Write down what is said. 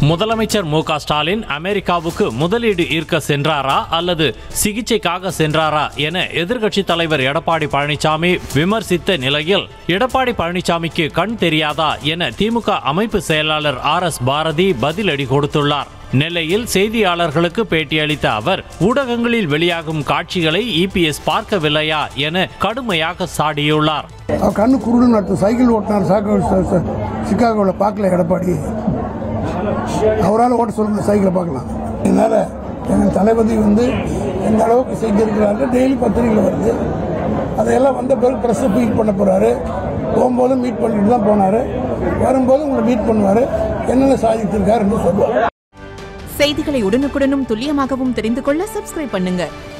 முதலமைச்சர் மு க ஸ்டாலின் அமெரிக்காவுக்கு முதலீடு ஈர்க்க சென்றாரா அல்லது சிகிச்சைக்காக சென்றாரா என எதிர்க்கட்சித் தலைவர் எடப்பாடி பழனிசாமி விமர்சித்த நிலையில் எடப்பாடி பழனிசாமிக்கு கண் தெரியாதா என திமுக அமைப்பு செயலாளர் ஆர் எஸ் பாரதி பதிலடி கொடுத்துள்ளார் நெல்லையில் செய்தியாளர்களுக்கு பேட்டியளித்த அவர் ஊடகங்களில் வெளியாகும் காட்சிகளை இபிஎஸ் பார்க்கவில்லையா என கடுமையாக சாடியுள்ளார் அவர் கண்ணு குருடுன்னு அர்த்தம் சைக்கிள் ஓட்டினார் சாக்கோ சிக்காகோவில் பார்க்கல எடப்பாடி அவரால் ஓட்ட சொல்லுங்க சைக்கிளை பார்க்கலாம் இதனால் எங்கள் தளபதி வந்து எந்த அளவுக்கு செஞ்சிருக்கிறாரு டெய்லி பத்திரிகையில் வருது அதையெல்லாம் வந்த பிறகு ப்ரெஸ்ஸை மீட் பண்ண போகிறாரு போகும்போது மீட் பண்ணிட்டு தான் போனார் வரும்போது உங்களை மீட் பண்ணுவார் என்னென்ன சாதித்திருக்காருன்னு சொல்லுவார் செய்திகளை உடனுக்குடனும் துல்லியமாகவும் தெரிந்து கொள்ள சப்ஸ்கிரைப் பண்ணுங்க